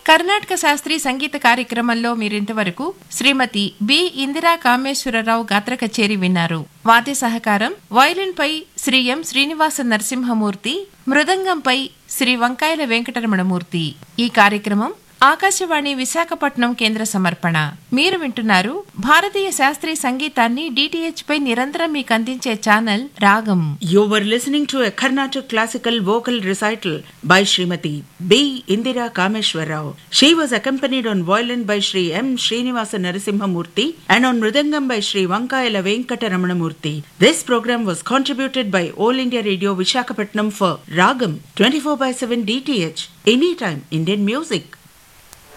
కర్ణాటక శాస్త్రీయ సంగీత కార్యక్రమంలో మీరింతవరకు శ్రీమతి బి ఇందిరా కామేశ్వరరావు గాత్ర కచేరి విన్నారు వాద్య సహకారం వయలిన్ పై శ్రీ ఎం శ్రీనివాస నరసింహమూర్తి మృదంగంపై శ్రీ వంకాయల వెంకటరమణమూర్తి ఈ కార్యక్రమం ఆకాశవాణి విశాఖపట్నం కేంద్ర సమర్పణ మీరు వింటున్నారు భారతీయ శాస్త్రీయ సంగీతాన్ని డిటిహెచ్ పై నిరంతరం మీకు అందించే ఛానల్ రాగం You were listening to a Carnatic classical vocal recital by Srimati B. Indira Kameshwarrao. She was accompanied on violin by Sri M. Srinivasa Narasimhamurthy and on mridangam by Sri Vankayala Venkata Ramanamurthy. This program was contributed by All India Radio Visakhapatnam for Ragam 24 by 7 DTH. Anytime Indian music.